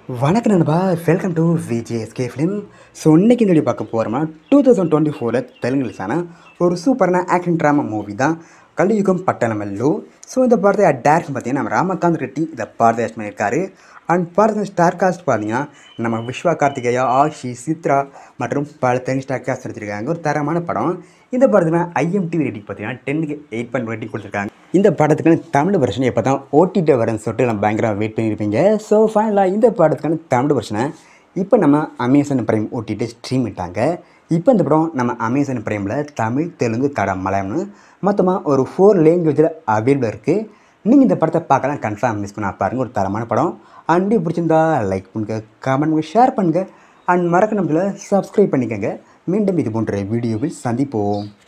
வணக்கம் நண்பா welcome to VJSK film so இன்னைக்கு இந்த வீடியோ பார்க்க போகிறோம்னா டூ தௌசண்ட் டுவெண்ட்டி ஃபோரில் தெலுங்குலிசான ஒரு சூப்பரான ஆக்ஷன் ட்ராமா மூவி தான் கலியுகம் பட்டணமல்லு ஸோ இந்த படத்தை டேரக்ஷன் பார்த்தீங்கன்னா நம்ம ராமகாந்த் ரெட்டி இந்த படத்தை ஆக்ட் பண்ணியிருக்காரு அண்ட் படத்தை ஸ்டார் காஸ்ட் பார்த்தீங்கன்னா நம்ம விஸ்வா கார்த்திகேயா ஆஷி சித்ரா மற்றும் பல தெலுங்கு ஸ்டார் காஸ்ட் எடுத்திருக்காங்க ஒரு தரமான படம் இந்த படத்தில் ஐஎம்டிவி ரேட்டிங் பார்த்தீங்கன்னா டென்னுக்கு எயிட் பாயிண்ட் ரேட்டிங் கொடுத்துருக்காங்க இந்த படத்துக்கான தமிழ் வெர்ஷன் எப்போ தான் ஓடிடி வரேன்னு சொல்லிட்டு நம்ம பயங்கரமாக வெயிட் பண்ணியிருப்பீங்க ஸோ ஃபைனலாக இந்த படத்துக்கான தமிழ் வெர்ஷனை இப்போ நம்ம அமேசான் பிரைம் ஓடிடி ஸ்ட்ரீம் விட்டாங்க இப்போ இந்த படம் நம்ம அமேசான் பிரைமில் தமிழ் தெலுங்கு கடம் மலையாளம்னு மொத்தமாக ஒரு ஃபோர் லாங்குவேஜில் அவைலபிள் இருக்குது நீங்கள் இந்த படத்தை பார்க்கலாம் கன்ஃபார்ம் மிஸ் பண்ண பாருங்கள் ஒரு தரமான படம் அண்ட் பிடிச்சிருந்தா லைக் பண்ணுங்கள் கமெண்ட் பண்ணுங்கள் ஷேர் பண்ணுங்கள் அண்ட் மறக்க நம்மள சப்ஸ்கிரைப் பண்ணிக்கோங்க மீண்டும் இது போன்ற வீடியோவில் சந்திப்போம்